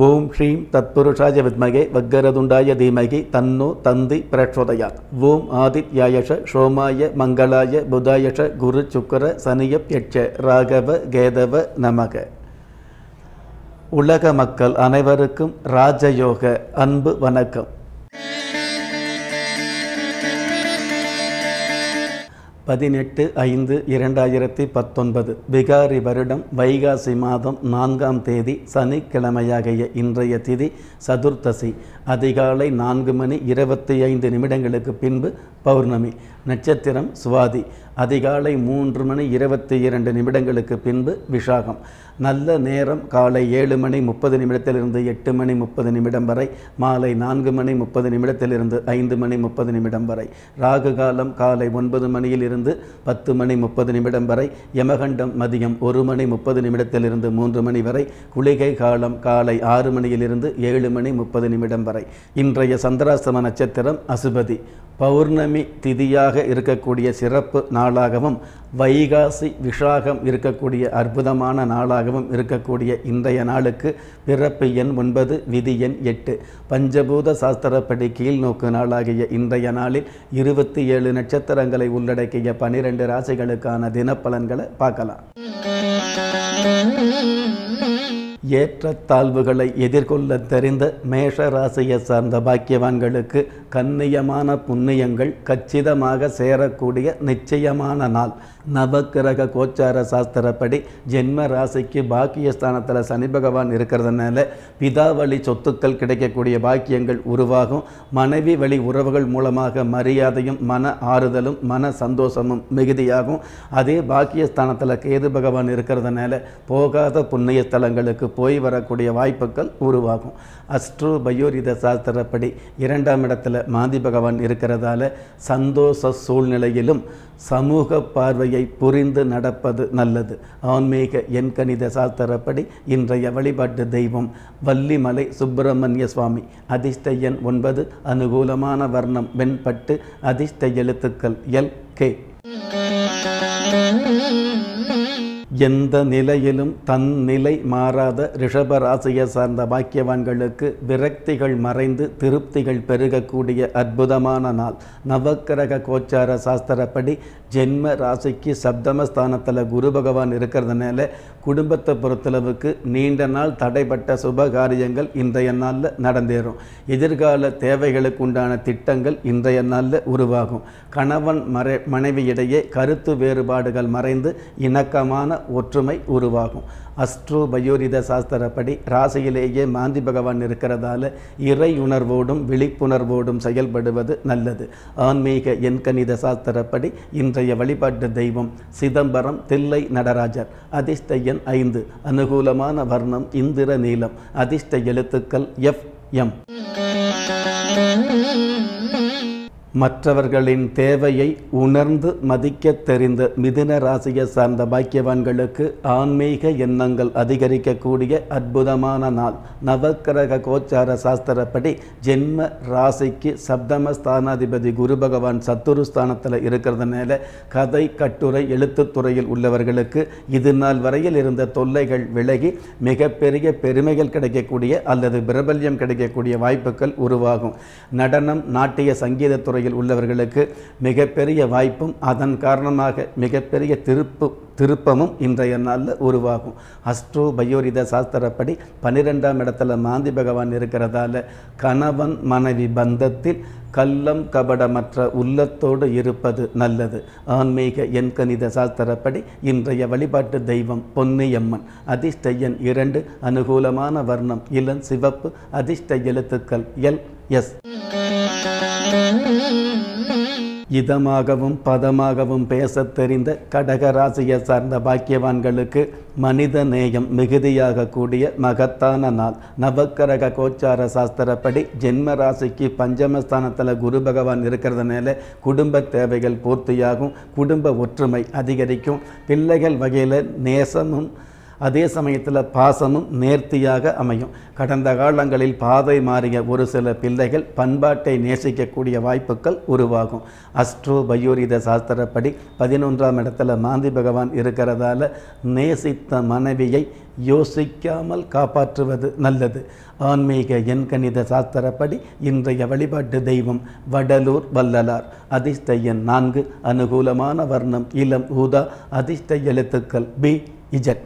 ஓம் ஸ்ரீம் தத்புருஷாய வித்மகே வக்கரதுண்டாய தீமகி தன்னோ தந்தி பிரச்சோதயாத் ஓம் ஆதித்யாயஷ சோமாய மங்களாய புதாயஷ குரு சுக்கர சனியப்யட்ச ராகவ கேதவ நமக உலக மக்கள் அனைவருக்கும் ராஜயோக அன்பு வணக்கம் பதினெட்டு ஐந்து இரண்டாயிரத்தி பத்தொன்பது பிகாரி வருடம் வைகாசி மாதம் நான்காம் தேதி சனிக்கிழமையாகிய இன்றைய திதி சதுர்த்தசி அதிகாலை நான்கு மணி இருபத்தி ஐந்து நிமிடங்களுக்கு பின்பு பௌர்ணமி நட்சத்திரம் சுவாதி அதிகாலை மூன்று மணி இருபத்தி இரண்டு நிமிடங்களுக்கு பின்பு விஷாகம் நல்ல நேரம் காலை ஏழு மணி முப்பது நிமிடத்திலிருந்து எட்டு மணி முப்பது நிமிடம் வரை மாலை நான்கு மணி முப்பது நிமிடத்திலிருந்து ஐந்து மணி முப்பது நிமிடம் வரை ராகு காலம் காலை ஒன்பது மணியிலிருந்து பத்து மணி முப்பது நிமிடம் வரை யமகண்டம் மதியம் ஒரு மணி முப்பது நிமிடத்திலிருந்து மூன்று மணி வரை குளிகை காலம் காலை ஆறு மணியிலிருந்து ஏழு மணி முப்பது நிமிடம் வரை இன்றைய சந்திராஸ்தம நட்சத்திரம் அசுபதி பௌர்ணமி திதியாக இருக்கக்கூடிய சிறப்பு நாளாகவும் வைகாசி விஷாகம் இருக்கக்கூடிய அற்புதமான நாளாகவும் இருக்கக்கூடிய இன்றைய நாளுக்கு பிறப்பு எண் ஒன்பது விதி எண் எட்டு பஞ்சபூத சாஸ்திரப்படி கீழ்நோக்கு நாளாகிய இன்றைய நாளில் இருபத்தி ஏழு நட்சத்திரங்களை உள்ளடக்கிய பனிரெண்டு ராசிகளுக்கான தினப்பலன்களை பார்க்கலாம் ஏற்றத்தாழ்வுகளை எதிர்கொள்ள தெரிந்த மேஷ ராசியை சார்ந்த பாக்கியவான்களுக்கு கண்ணியமான புண்ணியங்கள் கச்சிதமாக சேரக்கூடிய நிச்சயமான நாள் நவக்கிரக கோச்சார சாஸ்திரப்படி ஜென்ம ராசிக்கு பாக்கியஸ்தானத்தில் சனி பகவான் இருக்கிறதுனால பிதாவளி சொத்துக்கள் கிடைக்கக்கூடிய பாக்கியங்கள் உருவாகும் மனைவி வழி உறவுகள் மூலமாக மரியாதையும் மன ஆறுதலும் மன சந்தோஷமும் மிகுதியாகும் அதே பாக்கியஸ்தானத்தில் கேது பகவான் இருக்கிறதுனால போகாத புண்ணிய ஸ்தலங்களுக்கு போய் வரக்கூடிய வாய்ப்புகள் உருவாகும் அஸ்ட்ரோ பயோரித சாஸ்திரப்படி இரண்டாம் இடத்துல மாந்தி பகவான் இருக்கிறதால சந்தோஷ சூழ்நிலையிலும் சமூக பார்வையை புரிந்து நடப்பது நல்லது ஆன்மீக எண்கணித சாஸ்திரப்படி இன்றைய வழிபாட்டு தெய்வம் வள்ளிமலை சுப்பிரமணிய சுவாமி அதிர்ஷ்ட எண் ஒன்பது அனுகூலமான வர்ணம் வெண்பட்டு அதிர்ஷ்ட எழுத்துக்கள் எல் கே எந்த நிலையிலும் தன் நிலை மாறாத ரிஷபராசியை சார்ந்த பாக்கியவான்களுக்கு விரக்திகள் மறைந்து திருப்திகள் பெருகக்கூடிய அற்புதமான நாள் நவக்கிரக கோச்சார சாஸ்திரப்படி ஜென்ம ராசிக்கு சப்தமஸ்தானத்தில் குரு பகவான் இருக்கிறதுனால குடும்பத்தை பொறுத்தளவுக்கு நீண்ட நாள் தடைப்பட்ட சுப காரியங்கள் இன்றைய நாளில் நடந்தேறும் எதிர்கால தேவைகளுக்கு உண்டான திட்டங்கள் இன்றைய நாளில் உருவாகும் கணவன் மறை மனைவியிடையே கருத்து வேறுபாடுகள் மறைந்து இணக்கமான ஒற்றுமை உருவாகும் அஸ்ட்ரோ பயோரித சாஸ்திரப்படி ராசியிலேயே மாந்தி பகவான் இருக்கிறதால இறை உணர்வோடும் விழிப்புணர்வோடும் செயல்படுவது நல்லது ஆன்மீக எண்கணித சாஸ்திரப்படி இன்றைய வழிபாட்டு தெய்வம் சிதம்பரம் தில்லை நடராஜர் அதிர்ஷ்ட எண் ஐந்து அனுகூலமான வர்ணம் இந்திர நீலம் அதிர்ஷ்ட எழுத்துக்கள் எஃப் எம் மற்றவர்களின் தேவையை உணர்ந்து மதிக்க தெரிந்த மிதுன ராசியை சார்ந்த பாக்கியவான்களுக்கு ஆன்மீக எண்ணங்கள் அதிகரிக்கக்கூடிய அற்புதமான நாள் நவக்கிரக கோச்சார சாஸ்திரப்படி ஜென்ம ராசிக்கு சப்தம ஸ்தானாதிபதி குரு பகவான் சத்துருஸ்தானத்தில் இருக்கிறதுனால கதை கட்டுரை எழுத்துத்துறையில் உள்ளவர்களுக்கு இது நாள் வரையில் இருந்த தொல்லைகள் விலகி மிகப்பெரிய பெருமைகள் கிடைக்கக்கூடிய அல்லது பிரபல்யம் கிடைக்கக்கூடிய வாய்ப்புகள் உருவாகும் நடனம் நாட்டிய சங்கீதத்துறை துறையில் உள்ளவர்களுக்கு மிகப்பெரிய வாய்ப்பும் அதன் காரணமாக மிகப்பெரிய திருப்பு திருப்பமும் இன்றைய நாளில் உருவாகும் அஸ்ட்ரோ பயோரித சாஸ்திரப்படி பன்னிரெண்டாம் இடத்துல மாந்தி பகவான் இருக்கிறதால கணவன் மனைவி பந்தத்தில் கள்ளம் கபடமற்ற உள்ளத்தோடு இருப்பது நல்லது ஆன்மீக எண்கணித சாஸ்திரப்படி இன்றைய வழிபாட்டு தெய்வம் பொன்னியம்மன் அதிர்ஷ்ட எண் இரண்டு அனுகூலமான வர்ணம் இளம் சிவப்பு அதிர்ஷ்ட எழுத்துக்கள் எல் எஸ் இதமாகவும் பதமாகவும் பேசத் தெரிந்த கடக ராசியை சார்ந்த பாக்கியவான்களுக்கு மனித நேயம் மிகுதியாக கூடிய மகத்தான நாள் நவக்கரக கோச்சார சாஸ்திரப்படி ஜென்ம ராசிக்கு பஞ்சமஸ்தானத்தில் குரு பகவான் இருக்கிறதுனால குடும்ப தேவைகள் பூர்த்தியாகும் குடும்ப ஒற்றுமை அதிகரிக்கும் பிள்ளைகள் வகையில் நேசமும் அதே சமயத்தில் பாசமும் நேர்த்தியாக அமையும் கடந்த காலங்களில் பாதை மாறிய ஒரு சில பிள்ளைகள் பண்பாட்டை நேசிக்கக்கூடிய வாய்ப்புகள் உருவாகும் அஸ்ட்ரோ பயோரித சாஸ்திரப்படி பதினொன்றாம் இடத்துல மாந்தி பகவான் இருக்கிறதால நேசித்த மனைவியை யோசிக்காமல் காப்பாற்றுவது நல்லது ஆன்மீக எண்கணித சாஸ்திரப்படி இன்றைய வழிபாட்டு தெய்வம் வடலூர் வள்ளலார் அதிர்ஷ்ட எண் நான்கு அனுகூலமான வர்ணம் இளம் ஊதா அதிர்ஷ்ட எழுத்துக்கள் பி இஜட்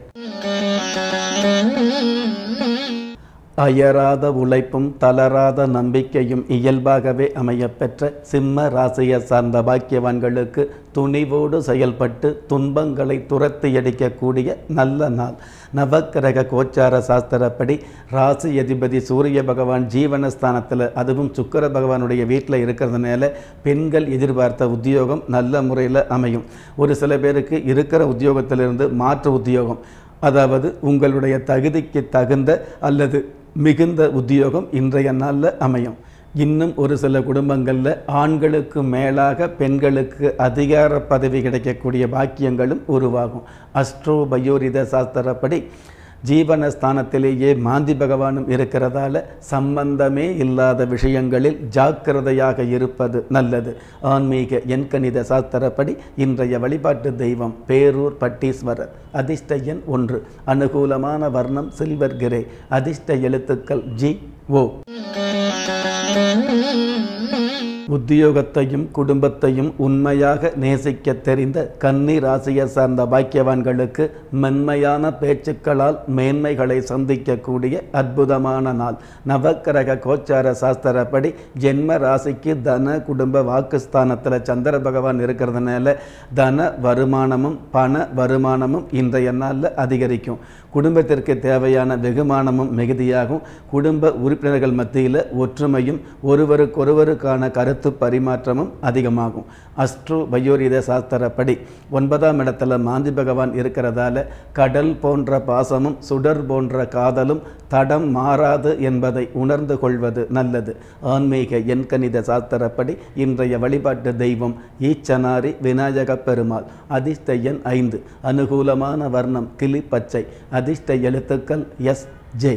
அயராத உழைப்பும் தளராத நம்பிக்கையும் இயல்பாகவே அமையப்பெற்ற சிம்ம ராசியை சார்ந்த பாக்கியவான்களுக்கு துணிவோடு செயல்பட்டு துன்பங்களை துரத்தி அடிக்கக்கூடிய நல்ல நாள் நவக்கிரக கோச்சார சாஸ்திரப்படி ராசி அதிபதி சூரிய பகவான் ஜீவனஸ்தானத்தில் அதுவும் சுக்கர பகவானுடைய வீட்டில் இருக்கிறதுனால பெண்கள் எதிர்பார்த்த உத்தியோகம் நல்ல முறையில் அமையும் ஒரு சில பேருக்கு இருக்கிற உத்தியோகத்திலிருந்து மாற்று உத்தியோகம் அதாவது உங்களுடைய தகுதிக்கு தகுந்த அல்லது மிகுந்த உத்தியோகம் இன்றைய நாளில் அமையும் இன்னும் ஒரு சில குடும்பங்களில் ஆண்களுக்கு மேலாக பெண்களுக்கு அதிகார பதவி கிடைக்கக்கூடிய பாக்கியங்களும் உருவாகும் அஸ்ட்ரோ பயோரித சாஸ்திரப்படி ஜீவனஸ்தானத்திலேயே மாந்தி பகவானும் இருக்கிறதால சம்பந்தமே இல்லாத விஷயங்களில் ஜாக்கிரதையாக இருப்பது நல்லது ஆன்மீக எண்கணித சாஸ்திரப்படி இன்றைய வழிபாட்டு தெய்வம் பேரூர் பட்டீஸ்வரர் அதிர்ஷ்ட எண் ஒன்று அனுகூலமான வர்ணம் சில்வர் கிரே அதிர்ஷ்ட எழுத்துக்கள் ஜி ஓ உத்தியோகத்தையும் குடும்பத்தையும் உண்மையாக நேசிக்க தெரிந்த கன்னி ராசியை சார்ந்த பாக்கியவான்களுக்கு மென்மையான பேச்சுக்களால் மேன்மைகளை சந்திக்கக்கூடிய அற்புதமான நாள் நவக்கிரக கோச்சார சாஸ்திரப்படி ஜென்ம ராசிக்கு தன குடும்ப வாக்குஸ்தானத்தில் சந்திர பகவான் இருக்கிறதுனால தன வருமானமும் பண வருமானமும் இன்றைய நாளில் அதிகரிக்கும் குடும்பத்திற்கு தேவையான வெகுமானமும் மிகுதியாகும் குடும்ப உறுப்பினர்கள் மத்தியில் ஒற்றுமையும் ஒருவருக்கொருவருக்கான கருத்து பரிமாற்றமும் அதிகமாகும் அஸ்ட்ரோ பயோரித சாஸ்திரப்படி ஒன்பதாம் இடத்துல மாந்தி பகவான் இருக்கிறதால கடல் போன்ற பாசமும் சுடர் போன்ற காதலும் தடம் மாறாது என்பதை உணர்ந்து கொள்வது நல்லது ஆன்மீக எண்கணித சாஸ்திரப்படி இன்றைய வழிபாட்டு தெய்வம் ஈச்சனாரி விநாயக பெருமாள் அதிர்ஷ்ட எண் ஐந்து அனுகூலமான வர்ணம் கிளி பச்சை அதிர்ஷ்ட எழுத்துக்கள் எஸ் ஜே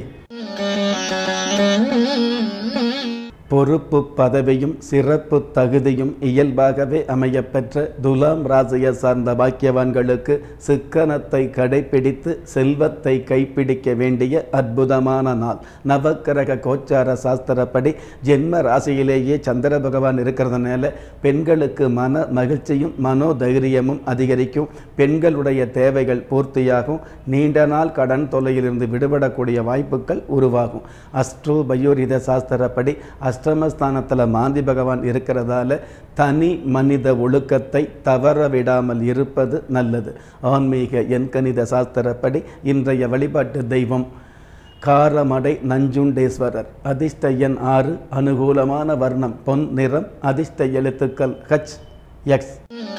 பொறுப்பு பதவியும் சிறப்பு தகுதியும் இயல்பாகவே அமையப்பெற்ற துலாம் ராசியை சார்ந்த பாக்கியவான்களுக்கு சிக்கனத்தை கடைபிடித்து செல்வத்தை கைப்பிடிக்க வேண்டிய அற்புதமான நாள் நவக்கிரக கோச்சார சாஸ்திரப்படி ஜென்ம ராசியிலேயே சந்திர பகவான் இருக்கிறதுனால பெண்களுக்கு மன மகிழ்ச்சியும் மனோதைரியமும் அதிகரிக்கும் பெண்களுடைய தேவைகள் பூர்த்தியாகும் நீண்ட நாள் கடன் தொல்லையிலிருந்து விடுபடக்கூடிய வாய்ப்புகள் உருவாகும் அஸ்ட்ரோ பயோரித சாஸ்திரப்படி அஷ்டமஸ்தானத்தில் மாந்தி பகவான் இருக்கிறதால தனி மனித ஒழுக்கத்தை தவற விடாமல் இருப்பது நல்லது ஆன்மீக எண்கணித சாஸ்திரப்படி இன்றைய வழிபாட்டு தெய்வம் காரமடை நஞ்சுண்டேஸ்வரர் அதிர்ஷ்ட எண் ஆறு அனுகூலமான வர்ணம் பொன் நிறம் அதிர்ஷ்ட எழுத்துக்கள் ஹச் எக்ஸ்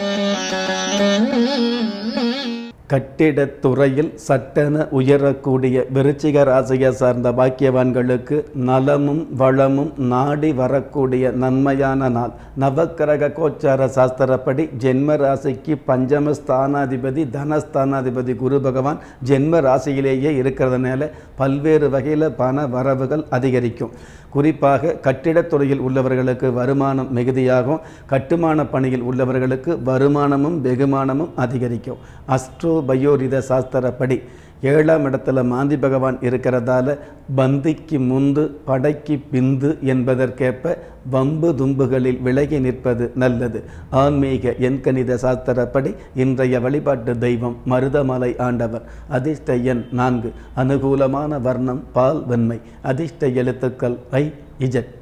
கட்டிடத் துறையில் சட்டென உயரக்கூடிய விருச்சிக ராசியை சார்ந்த பாக்கியவான்களுக்கு நலமும் வளமும் நாடி வரக்கூடிய நன்மையான நாள் நவக்கிரக கோச்சார சாஸ்திரப்படி ஜென்ம ராசிக்கு பஞ்சம ஸ்தானாதிபதி தனஸ்தானாதிபதி குரு பகவான் ஜென்ம ராசியிலேயே இருக்கிறதுனால பல்வேறு வகையில் பண வரவுகள் அதிகரிக்கும் குறிப்பாக கட்டிடத் துறையில் உள்ளவர்களுக்கு வருமானம் மிகுதியாகும் கட்டுமான பணியில் உள்ளவர்களுக்கு வருமானமும் வெகுமானமும் அதிகரிக்கும் அஸ்ட்ரோ பயோரித சாஸ்திரப்படி ஏழாம் இடத்துல மாந்தி பகவான் இருக்கிறதால பந்திக்கு முந்து படைக்கு பிந்து என்பதற்கேற்ப வம்பு தும்புகளில் விலகி நிற்பது நல்லது ஆன்மீக எண்கணித சாஸ்திரப்படி இன்றைய வழிபாட்டு தெய்வம் மருதமலை ஆண்டவர் அதிர்ஷ்ட எண் நான்கு அனுகூலமான வர்ணம் பால் வெண்மை அதிர்ஷ்ட எழுத்துக்கள் ஐ இஜட்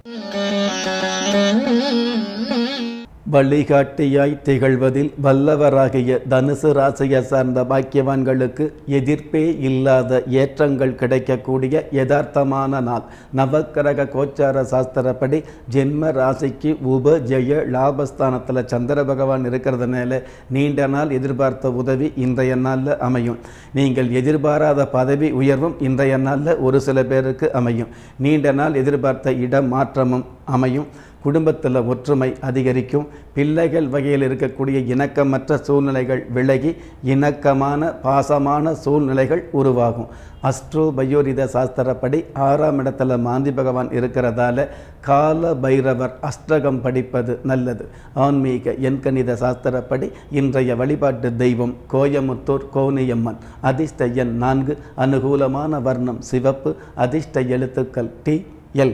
வழிகாட்டியாய் திகழ்வதில் வல்லவராகிய தனுசு ராசியை சார்ந்த பாக்கியவான்களுக்கு எதிர்ப்பே இல்லாத ஏற்றங்கள் கிடைக்கக்கூடிய யதார்த்தமான நாள் நவக்கிரக கோச்சார சாஸ்திரப்படி ஜென்ம ராசிக்கு உப ஜெய லாபஸ்தானத்தில் சந்திர பகவான் இருக்கிறதுனால நீண்ட நாள் எதிர்பார்த்த உதவி இன்றைய நாளில் அமையும் நீங்கள் எதிர்பாராத பதவி உயர்வும் இன்றைய நாளில் ஒரு சில பேருக்கு அமையும் நீண்ட நாள் எதிர்பார்த்த இடம் மாற்றமும் அமையும் குடும்பத்தில் ஒற்றுமை அதிகரிக்கும் பிள்ளைகள் வகையில் இருக்கக்கூடிய இணக்கமற்ற சூழ்நிலைகள் விலகி இணக்கமான பாசமான சூழ்நிலைகள் உருவாகும் அஸ்ட்ரோ பயோரித சாஸ்திரப்படி ஆறாம் இடத்துல மாந்தி பகவான் இருக்கிறதால கால பைரவர் அஷ்டகம் படிப்பது நல்லது ஆன்மீக எண்கணித சாஸ்திரப்படி இன்றைய வழிபாட்டு தெய்வம் கோயமுத்தூர் கோனியம்மன் அதிர்ஷ்ட எண் நான்கு அனுகூலமான வர்ணம் சிவப்பு அதிர்ஷ்ட எழுத்துக்கள் டி எல்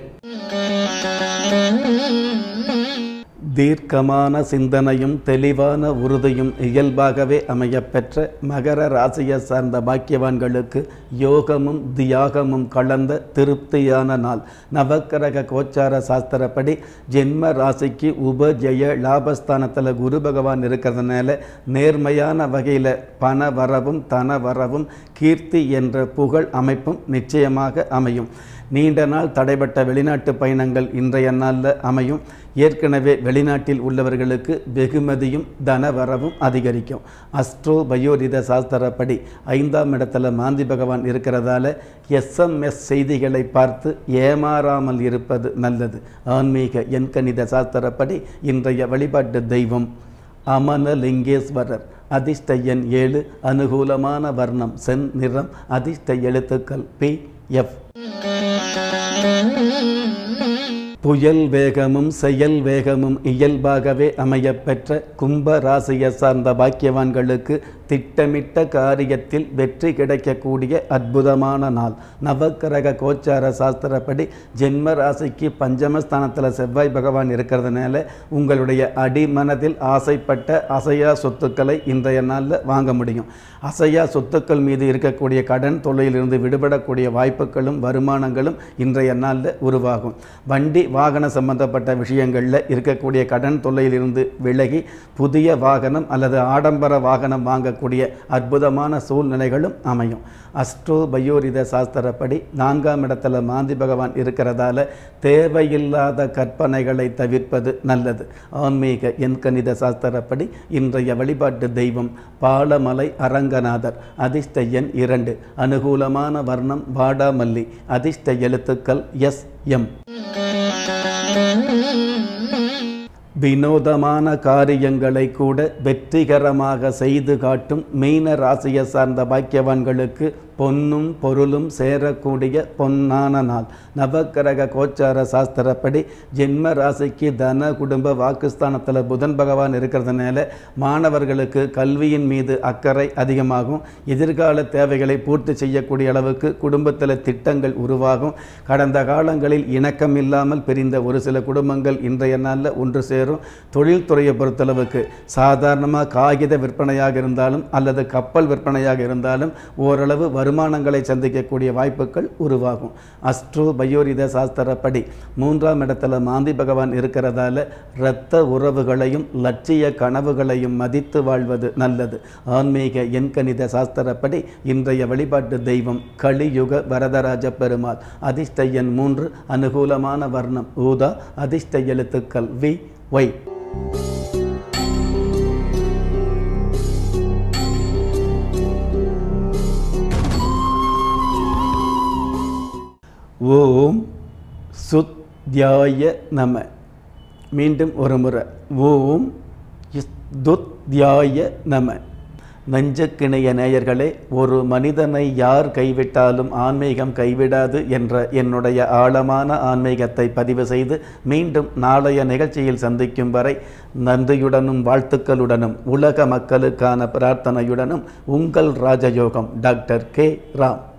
தீர்க்கமான சிந்தனையும் தெளிவான உறுதியும் இயல்பாகவே அமையப்பெற்ற மகர ராசியை சார்ந்த பாக்கியவான்களுக்கு யோகமும் தியாகமும் கலந்த திருப்தியான நாள் நவக்கிரக கோச்சார சாஸ்திரப்படி ஜென்ம ராசிக்கு உபஜய லாபஸ்தானத்தில் குரு பகவான் இருக்கிறதுனால நேர்மையான வகையில் பண வரவும் தன வரவும் கீர்த்தி என்ற புகழ் அமைப்பும் நிச்சயமாக அமையும் நீண்ட நாள் தடைபட்ட வெளிநாட்டு பயணங்கள் இன்றைய நாளில் அமையும் ஏற்கனவே வெளிநாட்டில் உள்ளவர்களுக்கு வெகுமதியும் தனவரவும் அதிகரிக்கும் அஸ்ட்ரோ பயோரித சாஸ்திரப்படி ஐந்தாம் இடத்துல மாந்தி பகவான் இருக்கிறதால எஸ்எம்எஸ் செய்திகளை பார்த்து ஏமாறாமல் இருப்பது நல்லது ஆன்மீக எண்கணித சாஸ்திரப்படி இன்றைய வழிபாட்டு தெய்வம் அமனலிங்கேஸ்வரர் அதிர்ஷ்ட எண் ஏழு அனுகூலமான வர்ணம் சென் நிறம் அதிர்ஷ்ட எழுத்துக்கள் பி எஃப் புயல் வேகமும் செயல் வேகமும் இயல்பாகவே அமையப்பெற்ற கும்ப ராசியை சார்ந்த பாக்கியவான்களுக்கு திட்டமிட்ட காரியத்தில் வெற்றி கிடைக்கக்கூடிய அற்புதமான நாள் நவக்கிரக கோச்சார சாஸ்திரப்படி ஜென்ம ராசிக்கு பஞ்சமஸ்தானத்தில் செவ்வாய் பகவான் இருக்கிறதுனால உங்களுடைய அடிமனதில் ஆசைப்பட்ட அசையா சொத்துக்களை இன்றைய நாளில் வாங்க முடியும் அசையா சொத்துக்கள் மீது இருக்கக்கூடிய கடன் தொல்லையிலிருந்து விடுபடக்கூடிய வாய்ப்புகளும் வருமானங்களும் இன்றைய நாளில் உருவாகும் வண்டி வாகன சம்பந்தப்பட்ட விஷயங்களில் இருக்கக்கூடிய கடன் தொல்லையிலிருந்து விலகி புதிய வாகனம் அல்லது ஆடம்பர வாகனம் வாங்கக்கூடிய அற்புதமான சூழ்நிலைகளும் அமையும் அஸ்ட்ரோ பயோரித சாஸ்திரப்படி நான்காம் இடத்துல மாந்தி பகவான் இருக்கிறதால தேவையில்லாத கற்பனைகளை தவிர்ப்பது நல்லது ஆன்மீக எண்கணித சாஸ்திரப்படி இன்றைய வழிபாட்டு தெய்வம் பாலமலை அரங்கநாதர் அதிர்ஷ்ட எண் இரண்டு அனுகூலமான வர்ணம் வாடாமல்லி அதிர்ஷ்ட எழுத்துக்கள் எஸ் எம் வினோதமான காரியங்களை கூட வெற்றிகரமாக செய்து காட்டும் மீன ராசியை சார்ந்த பாக்கியவான்களுக்கு பொன்னும் பொருளும் சேரக்கூடிய பொன்னான நாள் நவக்கிரக கோச்சார சாஸ்திரப்படி ஜென்ம ராசிக்கு தன குடும்ப வாக்குஸ்தானத்தில் புதன் பகவான் இருக்கிறதுனால மாணவர்களுக்கு கல்வியின் மீது அக்கறை அதிகமாகும் எதிர்கால தேவைகளை பூர்த்தி செய்யக்கூடிய அளவுக்கு குடும்பத்தில் திட்டங்கள் உருவாகும் கடந்த காலங்களில் இணக்கம் இல்லாமல் பிரிந்த ஒரு சில குடும்பங்கள் இன்றைய நாளில் ஒன்று சேரும் தொழில்துறையை பொறுத்தளவுக்கு சாதாரணமாக காகித விற்பனையாக இருந்தாலும் அல்லது கப்பல் விற்பனையாக இருந்தாலும் ஓரளவு வருமானங்களை சந்திக்கக்கூடிய வாய்ப்புகள் உருவாகும் அஸ்ட்ரோ பயோரித சாஸ்திரப்படி மூன்றாம் இடத்துல மாந்தி பகவான் இருக்கிறதால இரத்த உறவுகளையும் லட்சிய கனவுகளையும் மதித்து வாழ்வது நல்லது ஆன்மீக எண்கணித சாஸ்திரப்படி இன்றைய வழிபாட்டு தெய்வம் கலியுக வரதராஜ பெருமாள் அதிர்ஷ்ட எண் மூன்று அனுகூலமான வர்ணம் ஊதா அதிர்ஷ்ட எழுத்துக்கள் வி ஒய் ஓம் சுத்யாய நம மீண்டும் ஒரு முறை ஓம் துத்யாய நம நெஞ்சக்கிணைய நேயர்களே ஒரு மனிதனை யார் கைவிட்டாலும் ஆன்மீகம் கைவிடாது என்ற என்னுடைய ஆழமான ஆன்மீகத்தை பதிவு செய்து மீண்டும் நாளைய நிகழ்ச்சியில் சந்திக்கும் வரை நன்றியுடனும் வாழ்த்துக்களுடனும் உலக மக்களுக்கான பிரார்த்தனையுடனும் உங்கள் ராஜயோகம் டாக்டர் கே ராம்